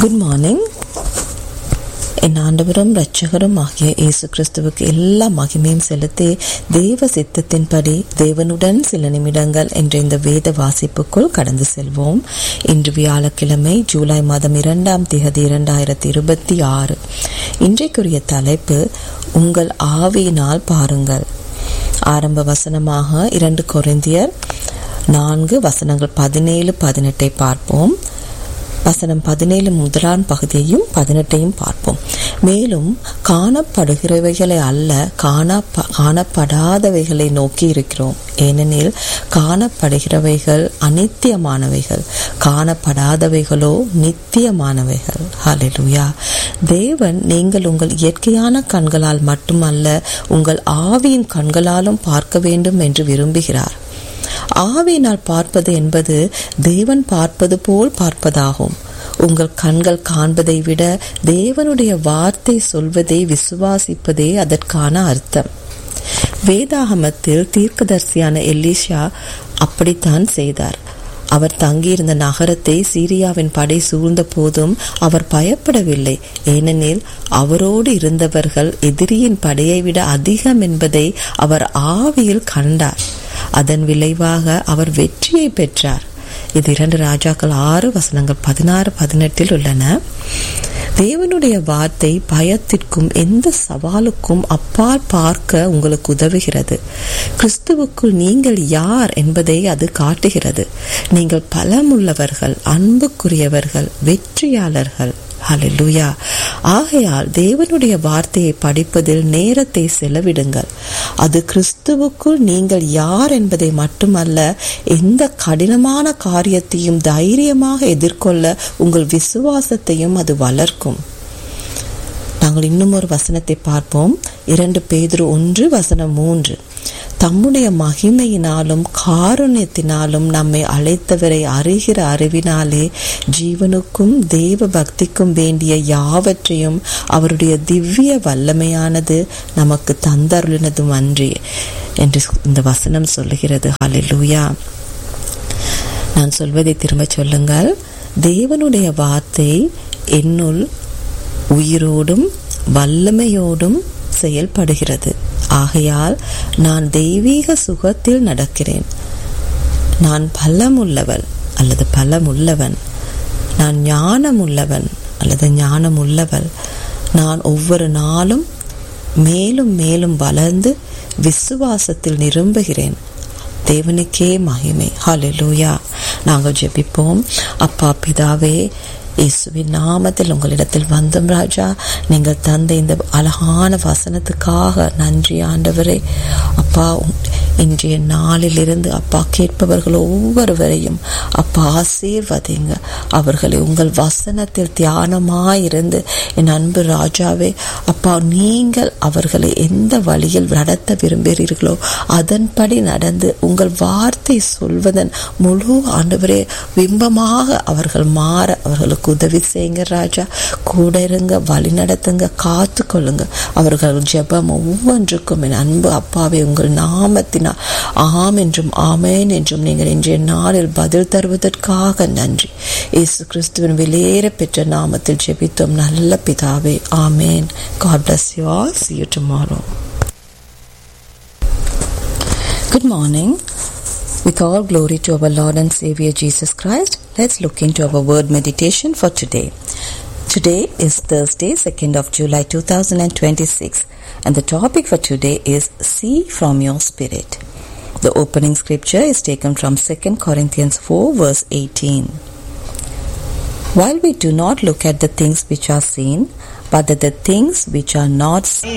Good morning என் ஆண்டவரும் இரட்சகரும் ஆகிய இயேசு கிறிஸ்துவுக்கு எல்லா மகிமையும் செலுத்தி தேவ சித்தத்தின்படி தேவனுடன் சில நிமிடங்கள் என்ற இந்த வேத வாசிப்புக்குள் கடந்து செல்வோம் இன்று வியாழக்கிழமை ஜூலை மாதம் இரண்டாம் திகதி இரண்டாயிரத்தி இருபத்தி ஆறு இன்றைக்குரிய தலைப்பு உங்கள் ஆவியினால் பாருங்கள் ஆரம்ப வசனமாக இரண்டு கொரிந்தியர் நான்கு வசனங்கள் பதினேழு பதினெட்டை பார்ப்போம் வசனம் பதினேழு முதலாம் பகுதியையும் பதினெட்டையும் பார்ப்போம் மேலும் காணப்படுகிறவைகளை அல்ல காண காணப்படாதவைகளை நோக்கி இருக்கிறோம் ஏனெனில் காணப்படுகிறவைகள் அனித்தியமானவைகள் காணப்படாதவைகளோ நித்தியமானவைகள் ஹalleluya தேவன் நீங்கள் உங்கள் இயற்கையான கண்களால் மட்டுமல்ல உங்கள் ஆவியின் கண்களாலும் பார்க்க வேண்டும் என்று விரும்புகிறார் ஆவியினால் பார்ப்பது என்பது தேவன் பார்ப்பது போல் பார்ப்பதாகும் உங்கள் கண்கள் காண்பதை விட தேவனுடைய வார்த்தை சொல்வதை விசுவாசிப்பதே அதற்கான அர்த்தம் வேதாகமத்தில் தீர்க்கதரிசியான எலிஷா அப்படித்தான் செய்தார் அவர் தங்கியிருந்த நகரத்தை சீரியாவின் படை சூழ்ந்த போதும் அவர் பயப்படவில்லை ஏனெனில் அவரோடு இருந்தவர்கள் எதிரியின் படையை விட அதிகம் என்பதை அவர் ஆவியில் கண்டார் அதன் விளைவாக அவர் வெற்றியை பெற்றார் இது இரண்டு ராஜாக்கள் ஆறு வசனங்கள் பதினாறு பதினெட்டில் உள்ளன தேவனுடைய வார்த்தை பயத்திற்கும் எந்த சவாலுக்கும் அப்பால் பார்க்க உங்களுக்கு உதவுகிறது கிறிஸ்துவுக்குள் நீங்கள் யார் என்பதை அது காட்டுகிறது நீங்கள் பலமுள்ளவர்கள் அன்புக்குரியவர்கள் வெற்றியாளர்கள் ஹalleluya ஆகையால் தேவனுடைய வார்த்தையை படிப்பதில் நேரத்தை செலவிடுங்கள் அது கிறிஸ்துவுக்குள் நீங்கள் யார் என்பதை மட்டுமல்ல எந்த கடினமான காரியத்தையும் தைரியமாக எதிர்கொள்ள உங்கள் விசுவாசத்தையும் அது வளர்க்கும் நாங்கள் இன்னும் ஒரு வசனத்தை பார்ப்போம் இரண்டு பேதுரு ஒன்று வசனம் மூன்று தம்முடைய மகிமையினாலும் காருண்யத்தினாலும் நம்மை அழைத்தவரை அறிகிற அறிவினாலே ஜீவனுக்கும் தேவ பக்திக்கும் வேண்டிய யாவற்றையும் அவருடைய திவ்ய வல்லமையானது நமக்கு தந்தருளினதும் அன்றி என்று இந்த வசனம் சொல்லுகிறது ஹalleluya நான் சொல்வதை திரும்ப சொல்லுங்கள் தேவனுடைய வார்த்தை என்னுள் உயிரோடும் வல்லமையோடும் செயல்படுகிறது ஆகையால் நான் தெய்வீக சுகத்தில் நடக்கிறேன் நான் பலமுள்ளவள் அல்லது பலமுள்ளவன் நான் ஞானமுள்ளவன் அல்லது ஞானமுள்ளவள் நான் ஒவ்வொரு நாளும் மேலும் மேலும் வளர்ந்து விசுவாசத்தில் நிரம்புகிறேன் தேவனுக்கே மகிமை ஹalleluya நாங்கள் ஜெபிப்போம் அப்பா பிதாவே இயேசுவின் நாமத்தில் உங்களிடத்தில் வந்தோம் ராஜா நீங்கள் தந்த இந்த அழகான வசனத்துக்காக நன்றி ஆண்டவரே அப்பா இன்றைய நாளிலிருந்து அப்பா கேட்பவர்கள் ஒவ்வொருவரையும் அப்பா ஆசீர்வதிங்க அவர்களை உங்கள் வசனத்தில் தியானமாயிருந்து என் அன்பு ராஜாவே அப்பா நீங்கள் அவர்களை எந்த வழியில் நடத்த விரும்புகிறீர்களோ அதன்படி நடந்து உங்கள் வார்த்தை சொல்வதன் முழு ஆண்டவரே பிம்பமாக அவர்கள் மாற அவர்களுக்கு உதவி செய்யுங்க ராஜா கூட இருங்க வழி நடத்துங்க காத்து கொள்ளுங்க அவர்கள் ஜெபம் ஒவ்வொன்றுக்கும் என் அன்பு அப்பாவை உங்கள் நாமத்தினால் ஆம் என்றும் ஆமேன் என்றும் நீங்கள் இன்றைய நாளில் பதில் தருவதற்காக நன்றி இயேசு கிறிஸ்துவின் வெளியேற பெற்ற நாமத்தில் ஜெபித்தோம் நல்ல பிதாவே ஆமேன் God bless you all see you tomorrow Good morning. With all glory to our Lord and Savior Jesus Christ, let's look into our word meditation for today. Today is Thursday, 2nd of July 2026, and the topic for today is See from Your Spirit. The opening scripture is taken from 2 Corinthians 4, verse 18. While we do not look at the things which are seen, but at the things which are not seen.